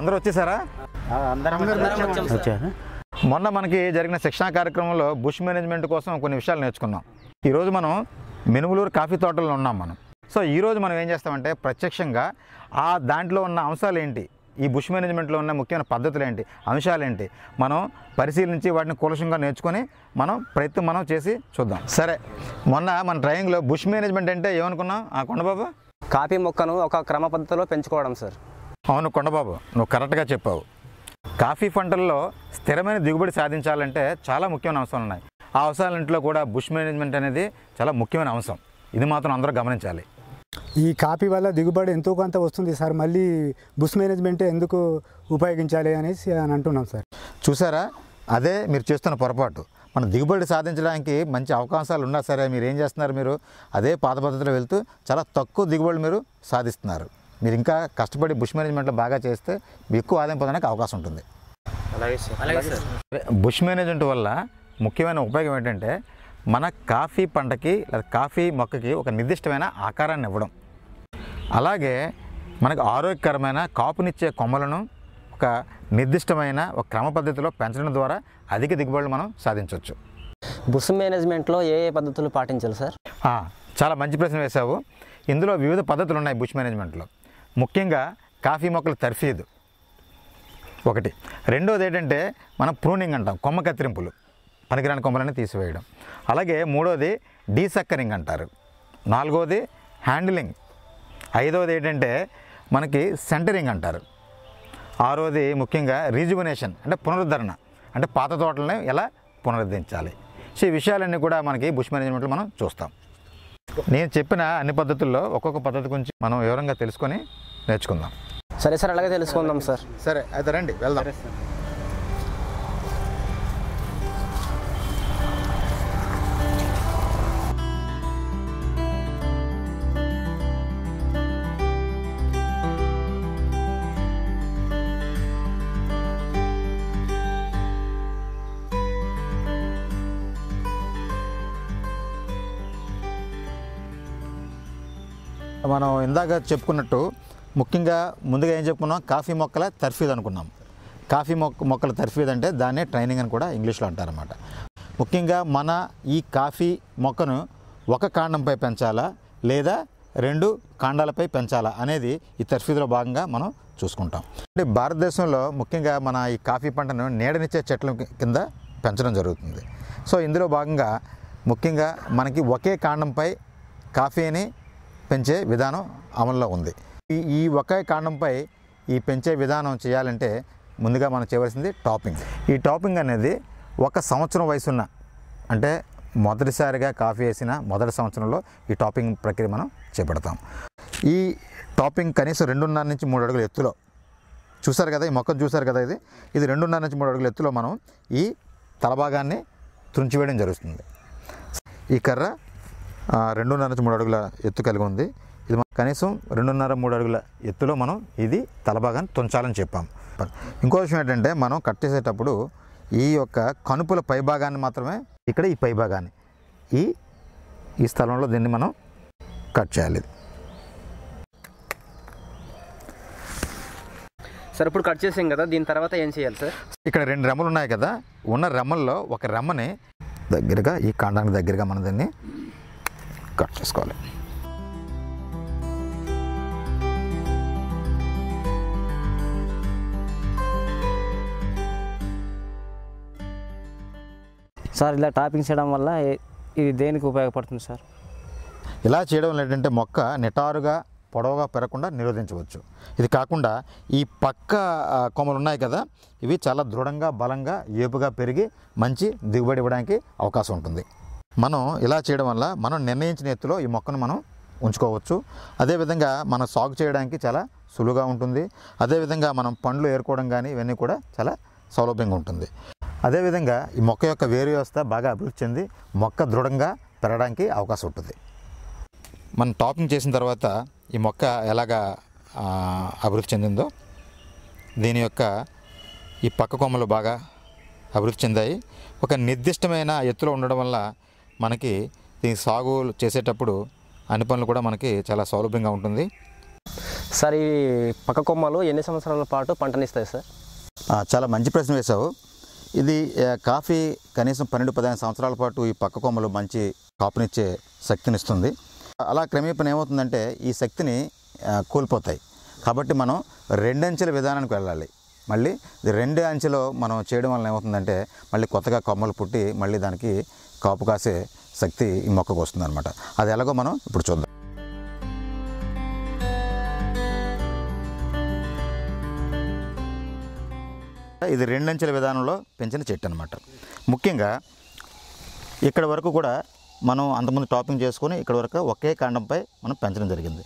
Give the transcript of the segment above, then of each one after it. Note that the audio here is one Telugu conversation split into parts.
అందరూ వచ్చేసారా వచ్చారా మొన్న మనకి జరిగిన శిక్షణా కార్యక్రమంలో బుష్ మేనేజ్మెంట్ కోసం కొన్ని విషయాలు నేర్చుకున్నాం ఈరోజు మనం మినుములూరు కాఫీ తోటల్లో ఉన్నాం మనం సో ఈరోజు మనం ఏం చేస్తామంటే ప్రత్యక్షంగా ఆ దాంట్లో ఉన్న అంశాలు ఏంటి ఈ బుష్ మేనేజ్మెంట్లో ఉన్న ముఖ్యమైన పద్ధతులు ఏంటి అంశాలు ఏంటి మనం పరిశీలించి వాటిని కులసంగా నేర్చుకొని మనం ప్రయత్నం మనం చేసి చూద్దాం సరే మొన్న మన ట్రైనింగ్లో బుష్ మేనేజ్మెంట్ అంటే ఏమనుకున్నాం ఆ కొండబాబు కాఫీ మొక్కను ఒక క్రమ పద్ధతిలో పెంచుకోవడం సార్ అవును కొండబాబు నువ్వు కరెక్ట్గా చెప్పావు కాఫీ పంటల్లో స్థిరమైన దిగుబడి సాధించాలంటే చాలా ముఖ్యమైన అంశాలు ఉన్నాయి ఆ అంశాలంట్లో కూడా బుష్ మేనేజ్మెంట్ అనేది చాలా ముఖ్యమైన అంశం ఇది మాత్రం అందరూ గమనించాలి ఈ కాపీ వల్ల దిగుబడి ఎంతో కొంత వస్తుంది సార్ మళ్ళీ బుష్ మేనేజ్మెంట్ ఎందుకు ఉపయోగించాలి అనేసి అని అంటున్నాం సార్ చూసారా అదే మీరు చేస్తున్న పొరపాటు మన దిగుబడి సాధించడానికి మంచి అవకాశాలు ఉన్నా సరే మీరు ఏం చేస్తున్నారు మీరు అదే పాత పద్ధతిలో వెళ్తూ చాలా తక్కువ దిగుబడి మీరు సాధిస్తున్నారు మీరు ఇంకా కష్టపడి బుష్ మేనేజ్మెంట్లో బాగా చేస్తే మీకు ఎక్కువ ఆదాయం పొందడానికి అవకాశం ఉంటుంది అలాగే సార్ అలాగే సార్ బుష్ మేనేజ్మెంట్ వల్ల ముఖ్యమైన ఉపయోగం ఏంటంటే మన కాఫీ పంటకి లేదా కాఫీ మొక్కకి ఒక నిర్దిష్టమైన ఆకారాన్ని ఇవ్వడం అలాగే మనకు ఆరోగ్యకరమైన కాపునిచ్చే కొమ్మలను ఒక నిర్దిష్టమైన ఒక క్రమ పద్ధతిలో పెంచడం ద్వారా అధిక దిగుబడులు మనం సాధించవచ్చు బుష్ మేనేజ్మెంట్లో ఏ ఏ పద్ధతులు పాటించాలి సార్ ఆ, చాలా మంచి ప్రశ్న వేశావు ఇందులో వివిధ పద్ధతులు ఉన్నాయి బుష్ మేనేజ్మెంట్లో ముఖ్యంగా కాఫీ మొక్కల తర్ఫీదు ఒకటి రెండోది ఏంటంటే మనం ప్రూనింగ్ అంటాం కొమ్మ కత్తిరింపులు పనికిరాని కొమ్మలని తీసివేయడం అలాగే మూడోది డీసక్కరింగ్ అంటారు నాలుగోది హ్యాండిలింగ్ ఐదవది ఏంటంటే మనకి సెంటరింగ్ అంటారు ఆరోది ముఖ్యంగా రీజువనేషన్ అంటే పునరుద్ధరణ అంటే పాత తోటలని ఎలా పునరుద్ధరించాలి సో ఈ విషయాలన్నీ కూడా మనకి బుష్ మేనేజ్మెంట్లో మనం చూస్తాం నేను చెప్పిన అన్ని పద్ధతుల్లో ఒక్కొక్క పద్ధతి గురించి మనం వివరంగా తెలుసుకొని నేర్చుకుందాం సరే సార్ అలాగే తెలుసుకుందాం సార్ సరే అయితే రండి వెళ్దాం మనం ఇందాక చెప్పుకున్నట్టు ముఖ్యంగా ముందుగా ఏం చెప్పుకున్నాం కాఫీ మొక్కల తర్ఫీద్ అనుకున్నాం కాఫీ మొక్క మొక్కల తర్ఫీద్ అంటే దాన్నే ట్రైనింగ్ అని కూడా ఇంగ్లీష్లో అంటారన్నమాట ముఖ్యంగా మన ఈ కాఫీ మొక్కను ఒక కాండంపై పెంచాలా లేదా రెండు కాండాలపై పెంచాలా అనేది ఈ తర్ఫీదులో భాగంగా మనం చూసుకుంటాం అంటే భారతదేశంలో ముఖ్యంగా మన ఈ కాఫీ పంటను నీడనిచ్చే చెట్ల కింద పెంచడం జరుగుతుంది సో ఇందులో భాగంగా ముఖ్యంగా మనకి ఒకే కాండంపై కాఫీని పెంచే విధానం అమల్లో ఉంది ఈ ఈ ఒకే కాండంపై ఈ పెంచే విధానం చేయాలంటే ముందుగా మనం చేయవలసింది టాపింగ్ ఈ టాపింగ్ అనేది ఒక సంవత్సరం వయసున్న అంటే మొదటిసారిగా కాఫీ వేసిన మొదటి సంవత్సరంలో ఈ టాపింగ్ ప్రక్రియ మనం చేపడతాం ఈ టాపింగ్ కనీసం రెండున్నర నుంచి మూడు అడుగుల ఎత్తులో చూసారు కదా ఈ మొక్కను చూసారు కదా ఇది ఇది రెండున్నర నుంచి మూడు అడుగుల ఎత్తులో మనం ఈ తలభాగాన్ని తుంచివేయడం జరుగుతుంది ఈ కర్ర ఆ, రెండున్నర నుంచి మూడు అడుగుల ఎత్తు కలిగి ఉంది ఇది మనం కనీసం రెండున్నర మూడు అడుగుల ఎత్తులో మనం ఇది తలభాగాన్ని తుంచాలని చెప్పాం ఇంకో విషయం ఏంటంటే మనం కట్ చేసేటప్పుడు ఈ యొక్క కనుపుల పైభాగాన్ని మాత్రమే ఇక్కడ ఈ పైభాగాన్ని ఈ ఈ స్థలంలో దీన్ని మనం కట్ చేయాలి సార్ ఇప్పుడు కట్ చేసాం కదా దీని తర్వాత ఏం చేయాలి సార్ ఇక్కడ రెండు రెమ్మలు ఉన్నాయి కదా ఉన్న రెమ్మల్లో ఒక రెమ్మని దగ్గరగా ఈ కాండానికి దగ్గరగా మనం దీన్ని కట్ చేసుకోవాలి సార్ ఇలా టాపింగ్ చేయడం వల్ల ఏ- ఇది దేనికి ఉపయోగపడుతుంది సార్ ఇలా చేయడం వల్ల ఏంటంటే మొక్క నిటారుగా పొడవుగా పెరగకుండా నిరోధించవచ్చు ఇది కాకుండా ఈ పక్క ఆ, కొమ్మలు ఉన్నాయి కదా ఇవి చాలా దృఢంగా బలంగా ఏపుగా పెరిగి మంచి దిగుబడి ఇవ్వడానికి అవకాశం ఉంటుంది మనం ఇలా చేయడం వల్ల మనం నిర్ణయించిన ఎత్తులో ఈ మొక్కను మనం ఉంచుకోవచ్చు అదేవిధంగా మనం సాగు చేయడానికి చాలా సులువుగా ఉంటుంది అదేవిధంగా మనం పండ్లు ఏరుకోవడం కానీ ఇవన్నీ కూడా చాలా సౌలభ్యంగా ఉంటుంది అదేవిధంగా ఈ మొక్క యొక్క వేరు వ్యవస్థ బాగా అభివృద్ధి చెంది మొక్క దృఢంగా పెరగడానికి అవకాశం ఉంటుంది మనం టాపింగ్ చేసిన తర్వాత ఈ మొక్క ఎలాగా ఆ, అభివృద్ధి చెందిందో దీని యొక్క ఈ పక్క కొమ్మలు బాగా అభివృద్ధి చెందాయి ఒక నిర్దిష్టమైన ఎత్తులో ఉండడం వల్ల మనకి దీని సాగు చేసేటప్పుడు అన్ని పనులు కూడా మనకి చాలా సౌలభ్యంగా ఉంటుంది సార్ ఈ పక్క కొమ్మలు ఎన్ని సంవత్సరాల పాటు పంటనిస్తాయి సార్ ఆ, చాలా మంచి ప్రశ్న వేశావు ఇది ఆ, కాఫీ కనీసం పన్నెండు పదిహేను సంవత్సరాల పాటు ఈ పక్క కొమ్మలు మంచి కాపునిచ్చే శక్తినిస్తుంది అలా క్రమేపణ ఏమవుతుందంటే ఈ శక్తిని ఆ, కోల్పోతాయి కాబట్టి మనం రెండంచెల విధానానికి వెళ్ళాలి మళ్ళీ ఇది రెండు అంచెలో మనం చేయడం వల్ల ఏమవుతుందంటే మళ్ళీ కొత్తగా కొమ్మలు పుట్టి మళ్ళీ దానికి కాపు కాసే శక్తి ఈ మొక్కకు వస్తుంది అనమాట అది ఎలాగో మనం ఇప్పుడు చూద్దాం ఇది రెండంచెల విధానంలో పెంచిన చెట్టు అనమాట ముఖ్యంగా ఇక్కడ వరకు కూడా మనం అంతకుముందు టాపింగ్ చేసుకొని ఇక్కడ వరకు ఒకే కాండంపై మనం పెంచడం జరిగింది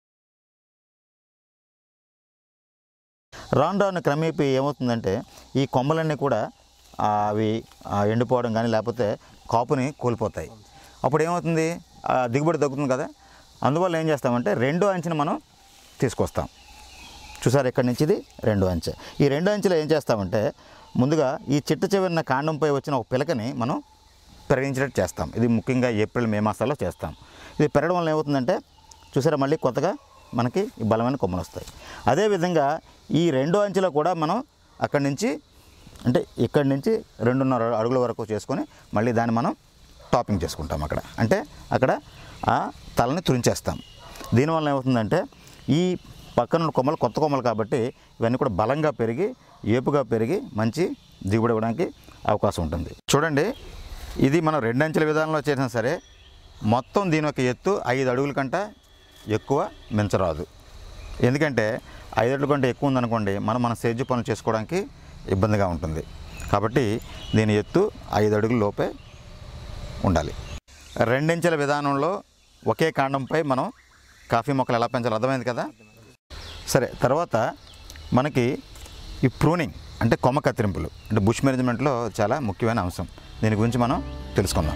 రాను రాను క్రమేపీ ఏమవుతుందంటే ఈ కొమ్మలన్నీ కూడా ఆ, అవి ఆ, ఎండిపోవడం కానీ లేకపోతే కాపుని కోల్పోతాయి అప్పుడు ఏమవుతుంది ఆ, దిగుబడి తగ్గుతుంది కదా అందువల్ల ఏం చేస్తామంటే రెండో అంచెను మనం తీసుకొస్తాం చూసారు ఇక్కడి నుంచి ఇది రెండో అంచె ఈ రెండో అంచెలో ఏం చేస్తామంటే ముందుగా ఈ చిట్ట చివరిన కాండంపై వచ్చిన ఒక పిలకని మనం పెరిగించేటట్టు చేస్తాం ఇది ముఖ్యంగా ఏప్రిల్ మే మాసాల్లో చేస్తాం ఇది పెరగడం వల్ల ఏమవుతుందంటే చూసారా మళ్ళీ కొత్తగా మనకి ఈ బలమైన కొమ్మలు వస్తాయి అదేవిధంగా ఈ రెండో అంచెలో కూడా మనం అక్కడి నుంచి అంటే ఇక్కడి నుంచి రెండున్నర అడుగుల వరకు చేసుకొని మళ్ళీ దాన్ని మనం టాపింగ్ చేసుకుంటాం అక్కడ అంటే అక్కడ ఆ తలని తురించేస్తాం దీనివల్ల ఏమవుతుందంటే ఈ పక్కన ఉన్న కొమ్మలు కొత్త కొమ్మలు కాబట్టి ఇవన్నీ కూడా బలంగా పెరిగి ఏపుగా పెరిగి మంచి దిగుబడి ఇవ్వడానికి అవకాశం ఉంటుంది చూడండి ఇది మనం రెండంచెల విధానంలో చేసినా సరే మొత్తం దీని యొక్క ఎత్తు ఐదు అడుగుల కంటే ఎక్కువ మించరాదు ఎందుకంటే ఐదు అడుగుల కంటే ఎక్కువ ఉందనుకోండి మనం మన సేద్య పనులు చేసుకోవడానికి ఇబ్బందిగా ఉంటుంది కాబట్టి దీని ఎత్తు ఐదు అడుగుల లోపే ఉండాలి రెండించెల విధానంలో ఒకే కాండంపై మనం కాఫీ మొక్కలు ఎలా పెంచాలో అర్థమైంది కదా సరే తర్వాత మనకి ఈ ప్రూనింగ్ అంటే కొమ్మ కత్తిరింపులు అంటే బుష్ మేనేజ్మెంట్లో చాలా ముఖ్యమైన అంశం దీని గురించి మనం తెలుసుకుందాం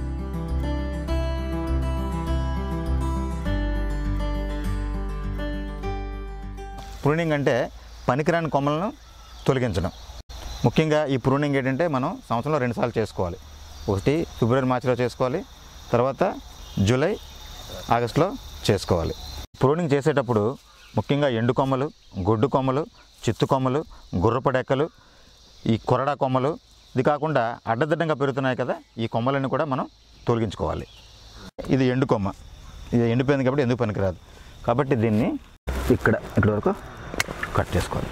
ప్రూనింగ్ అంటే పనికిరాని కొమ్మలను తొలగించడం ముఖ్యంగా ఈ ప్రూనింగ్ ఏంటంటే మనం సంవత్సరంలో రెండుసార్లు చేసుకోవాలి ఒకటి ఫిబ్రవరి మార్చిలో చేసుకోవాలి తర్వాత జూలై ఆగస్టులో చేసుకోవాలి ప్రూనింగ్ చేసేటప్పుడు ముఖ్యంగా ఎండు కొమ్మలు గొడ్డు కొమ్మలు చిత్తు కొమ్మలు గుర్రపు డెక్కలు ఈ కొరడా కొమ్మలు ఇది కాకుండా అడ్డదిడ్డంగా పెరుగుతున్నాయి కదా ఈ కొమ్మలన్నీ కూడా మనం తొలగించుకోవాలి ఇది ఎండు కొమ్మ ఇది ఎండిపోయింది కాబట్టి ఎందుకు పనికిరాదు కాబట్టి దీన్ని ఇక్కడ ఇక్కడ వరకు కట్ చేసుకోవాలి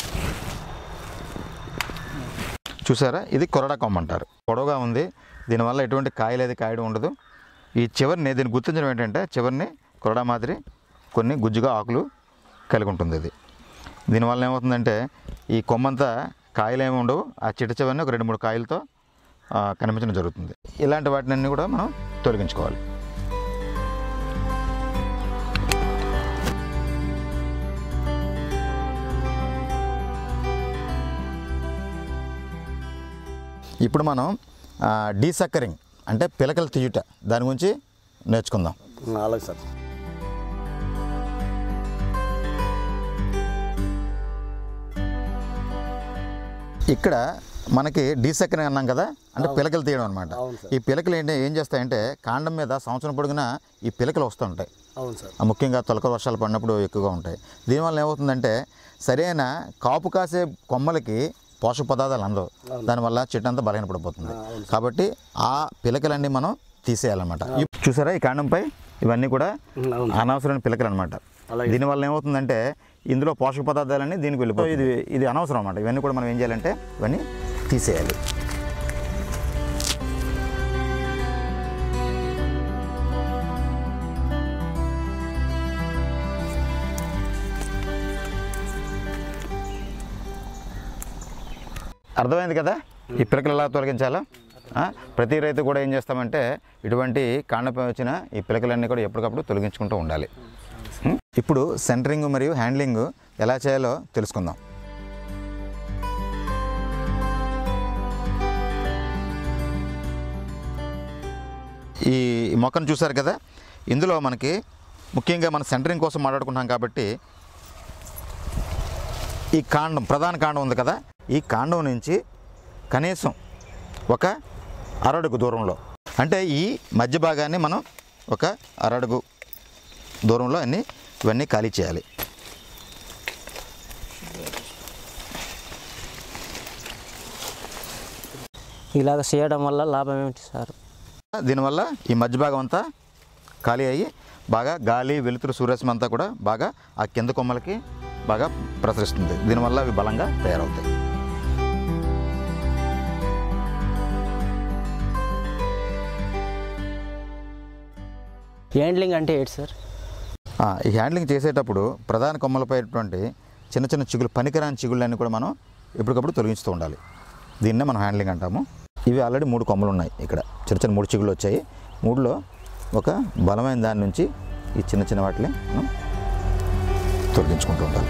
చూసారా ఇది కొరడా కొమ్మ అంటారు పొడవుగా ఉంది దీనివల్ల ఎటువంటి కాయలు అది కాయడం ఉండదు ఈ చివరిని దీన్ని గుర్తించడం ఏంటంటే చివరిని కొరడా మాదిరి కొన్ని గుజ్జుగా ఆకులు కలిగి ఉంటుంది ఇది దీనివల్ల ఏమవుతుందంటే ఈ కొమ్మంతా కాయలు ఏమి ఉండవు ఆ చిట్ట చివరిని ఒక రెండు మూడు కాయలతో ఆ, కనిపించడం జరుగుతుంది ఇలాంటి వాటిని కూడా మనం తొలగించుకోవాలి ఇప్పుడు మనం డీసక్కరింగ్ అంటే పిలకలు తీయుట దాని గురించి నేర్చుకుందాం అలాగే సార్ ఇక్కడ మనకి డీసక్కరింగ్ అన్నాం కదా అంటే పిలకలు తీయడం అనమాట అవును సార్. ఈ పిలకలు ఏంటి ఏం చేస్తాయంటే కాండం మీద సంవత్సరం పొడుగునా ఈ పిలకలు వస్తూ ఉంటాయి అవును సార్ ఆ ముఖ్యంగా తొలకల వర్షాలు పడినప్పుడు ఎక్కువగా ఉంటాయి దీనివల్ల ఏమవుతుందంటే సరైన కాపు కాసే కొమ్మలకి పోషక పదార్థాలు అందవు దానివల్ల చెట్టు అంతా బలహీనపడిపోతుంది కాబట్టి ఆ పిలకలన్నీ మనం తీసేయాలన్నమాట ఇప్ చూసారా ఈ కాండంపై ఇవన్నీ కూడా అవును. అనవసరమైన పిలకలు అనమాట అలాగే. దీనివల్ల ఏమవుతుందంటే ఇందులో పోషక పదార్థాలన్నీ దీనికి వెళ్ళిపోయి ఇది ఇది అనవసరం అనమాట ఇవన్నీ కూడా మనం ఏం చేయాలంటే ఇవన్నీ తీసేయాలి అర్థమైంది కదా ఈ పిలకలు ఎలా తొలగించాలో ఆ, ప్రతి రైతు కూడా ఏం చేస్తామంటే ఇటువంటి కాండపై వచ్చిన ఈ పిలకలన్నీ కూడా ఎప్పటికప్పుడు తొలగించుకుంటూ ఉండాలి ఉం? ఇప్పుడు సెంటరింగ్ మరియు హ్యాండ్లింగ్ ఎలా చేయాలో తెలుసుకుందాం ఈ ఈ మొక్కను చూసారు కదా ఇందులో మనకి ముఖ్యంగా మన సెంటరింగ్ కోసం మాట్లాడుకుంటున్నాం కాబట్టి ఈ కాండం ప్రధాన కాండం ఉంది కదా ఈ కాండం నుంచి కనీసం ఒక అరడుగు దూరంలో అంటే ఈ మధ్య భాగాన్ని మనం ఒక అరడుగు దూరంలో అన్ని ఇవన్నీ ఖాళీ చేయాలి ఇలాగ చేయడం వల్ల లాభం ఏమిటి సార్ దీనివల్ల ఈ మధ్య భాగం అంతా ఖాళీ అయ్యి బాగా గాలి వెలుతురు సూర్యరశ్మి అంతా కూడా బాగా ఆ కింద కొమ్మలకి బాగా ప్రసరిస్తుంది దీనివల్ల అవి బలంగా తయారవుతాయి హ్యాండ్లింగ్ అంటే ఏంటి సార్ ఆ, ఈ హ్యాండ్లింగ్ చేసేటప్పుడు ప్రధాన కొమ్మలపైటువంటి చిన్న చిన్న చిగులు పనికిరాని చిగుళ్ళన్నీ కూడా మనం ఎప్పటికప్పుడు తొలగిస్తూ ఉండాలి దీన్నే మనం హ్యాండ్లింగ్ అంటాము ఇవి ఆల్రెడీ మూడు కొమ్మలు ఉన్నాయి ఇక్కడ చిన్న చిన్న మూడు చిగుళ్ళు వచ్చాయి మూడులో ఒక బలమైన దాని నుంచి ఈ చిన్న చిన్న వాటిని మనం తొలగించుకుంటూ ఉండాలి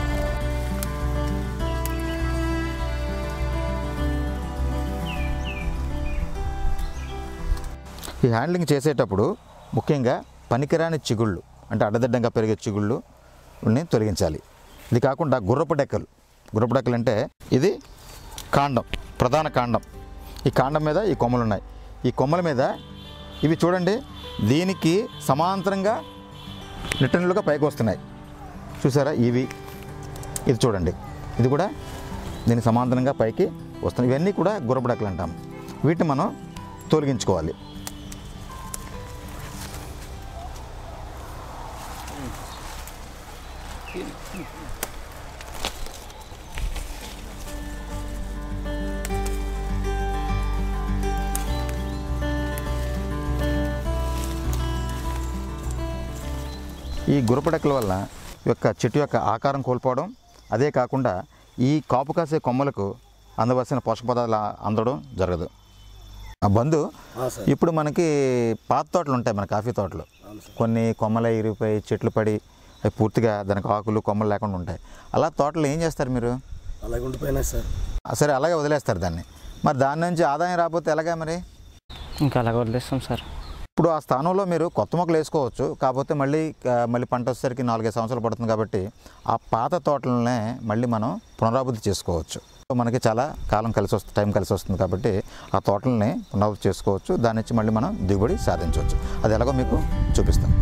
ఈ హ్యాండ్లింగ్ చేసేటప్పుడు ముఖ్యంగా పనికిరాని చిగుళ్ళు అంటే అడ్డదిడ్డంగా పెరిగే చిగుళ్ళు ని తొలగించాలి ఇది కాకుండా గుర్రపు డెక్కలు గుర్రపు డెక్కలు అంటే ఇది కాండం ప్రధాన కాండం ఈ కాండం మీద ఈ కొమ్మలు ఉన్నాయి ఈ కొమ్మల మీద ఇవి చూడండి దీనికి సమాంతరంగా నిట్టనులుగా పైకి వస్తున్నాయి చూసారా ఇవి ఇది చూడండి ఇది కూడా దీనికి సమాంతరంగా పైకి వస్తున్నాయి ఇవన్నీ కూడా గుర్రపు డెక్కలు అంటాం వీటిని మనం తొలగించుకోవాలి ఈ గురపడెక్కల వల్ల ఈ యొక్క చెట్టు యొక్క ఆకారం కోల్పోవడం అదే కాకుండా ఈ కాపు కాసే కొమ్మలకు అందవలసిన పోషక పదార్థాలు అందడం జరగదు ఆ బంధు ఇప్పుడు మనకి పాత తోటలు ఉంటాయి మన కాఫీ తోటలు కొన్ని కొమ్మలు ఇరిగిపోయి చెట్లు పడి అవి పూర్తిగా దానికి ఆకులు కొమ్మలు లేకుండా ఉంటాయి అలా తోటలు ఏం చేస్తారు మీరు అలాగే ఉండిపోయినాయి సార్ ఆ, సరే అలాగే వదిలేస్తారు దాన్ని మరి దాని నుంచి ఆదాయం రాకపోతే ఎలాగా మరి ఇంకా అలాగ వదిలేస్తాం సార్ ఇప్పుడు ఆ స్థానంలో మీరు కొత్త మొక్కలు వేసుకోవచ్చు కాకపోతే మళ్ళీ ఆ, మళ్ళీ పంట వచ్చేసరికి నాలుగైదు సంవత్సరాలు పడుతుంది కాబట్టి ఆ పాత తోటలనే మళ్ళీ మనం పునరావృద్ధి చేసుకోవచ్చు మనకి చాలా కాలం కలిసి వస్తుంది టైం కలిసి వస్తుంది కాబట్టి ఆ తోటలని పునరావృద్ధి చేసుకోవచ్చు దాని నుంచి మళ్ళీ మనం దిగుబడి సాధించవచ్చు అది ఎలాగో మీకు చూపిస్తాను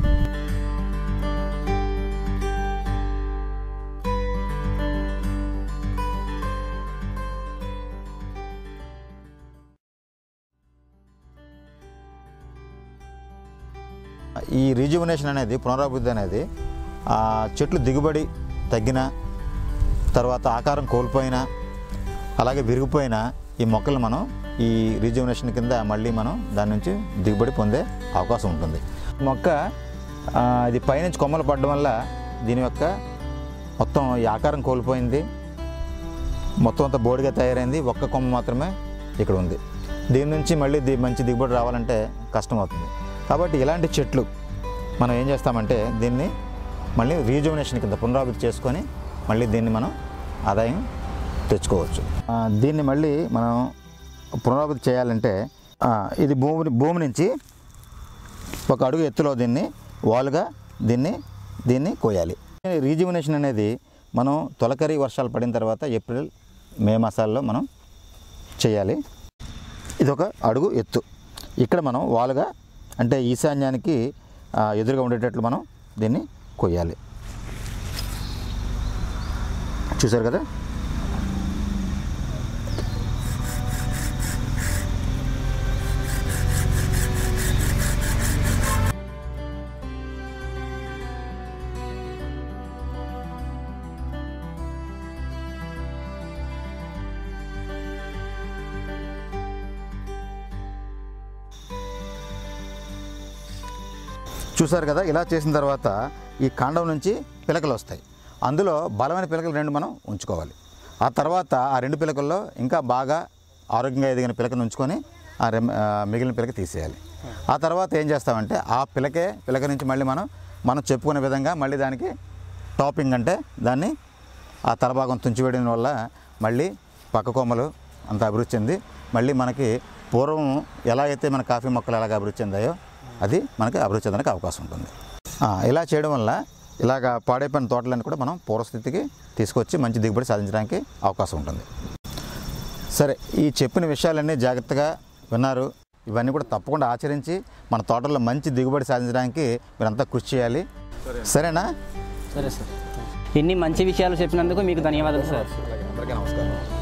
ఈ రీజువనేషన్ అనేది పునరాభివృద్ధి అనేది ఆ చెట్లు దిగుబడి తగ్గిన తర్వాత ఆకారం కోల్పోయినా అలాగే విరిగిపోయినా ఈ మొక్కలు మనం ఈ రీజువనేషన్ కింద మళ్ళీ మనం దాని నుంచి దిగుబడి పొందే అవకాశం ఉంటుంది మొక్క ఆ, ఇది పైనుంచి కొమ్మలు పడడం వల్ల దీని యొక్క మొత్తం ఈ ఆకారం కోల్పోయింది మొత్తం అంతా బోడిగా తయారైంది ఒక్క కొమ్మ మాత్రమే ఇక్కడ ఉంది దీని నుంచి మళ్ళీ ది మంచి దిగుబడి రావాలంటే కష్టం అవుతుంది కాబట్టి ఇలాంటి చెట్లు మనం ఏం చేస్తామంటే దీన్ని మళ్ళీ రీజువనేషన్ కింద పునరావృత్తి చేసుకొని మళ్ళీ దీన్ని మనం ఆదాయం తెచ్చుకోవచ్చు ఆ, దీన్ని మళ్ళీ మనం పునరావృత్తి చేయాలంటే ఆ, ఇది భూమి భూమి నుంచి ఒక అడుగు ఎత్తులో దీన్ని వాలుగా దీన్ని దీన్ని కోయాలి రీజువనేషన్ అనేది మనం తొలకరి వర్షాలు పడిన తర్వాత ఏప్రిల్ మే మాసాల్లో మనం చేయాలి ఇది ఒక అడుగు ఎత్తు ఇక్కడ మనం వాలుగా అంటే ఈశాన్యానికి ఆ, ఎదురుగా ఉండేటట్లు మనం దీన్ని కొయ్యాలి చూసారు కదా చూసారు కదా ఇలా చేసిన తర్వాత ఈ కాండం నుంచి పిలకలు వస్తాయి అందులో బలమైన పిలకలు రెండు మనం ఉంచుకోవాలి ఆ తర్వాత ఆ రెండు పిలకల్లో ఇంకా బాగా ఆరోగ్యంగా ఎదిగిన పిలకను ఉంచుకొని ఆ రెమ్ ఆ మిగిలిన పిలక తీసేయాలి ఆ తర్వాత ఏం చేస్తామంటే ఆ పిలకే పిలక నుంచి మళ్ళీ మనం మనం చెప్పుకునే విధంగా మళ్ళీ దానికి టాపింగ్ అంటే దాన్ని ఆ తలభాగం తుంచివేయడం వల్ల మళ్ళీ పక్క కొమ్మలు అంత అభివృద్ధి చెంది మళ్ళీ మనకి పూర్వం ఎలా అయితే మన కాఫీ మొక్కలు ఎలాగ అభివృద్ధి చెందాయో అది మనకి అభివృద్ధి చెందడానికి అవకాశం ఉంటుంది ఆ, ఇలా చేయడం వల్ల ఇలాగ పాడైపోయిన తోటలను కూడా మనం పూర్వస్థితికి తీసుకొచ్చి మంచి దిగుబడి సాధించడానికి అవకాశం ఉంటుంది సరే ఈ చెప్పిన విషయాలన్నీ జాగ్రత్తగా విన్నారు ఇవన్నీ కూడా తప్పకుండా ఆచరించి మన తోటల్లో మంచి దిగుబడి సాధించడానికి మీరంతా కృషి చేయాలి సరేనా సరే సార్ ఇన్ని మంచి విషయాలు చెప్పినందుకు మీకు ధన్యవాదాలు సార్ అందరికీ నమస్కారం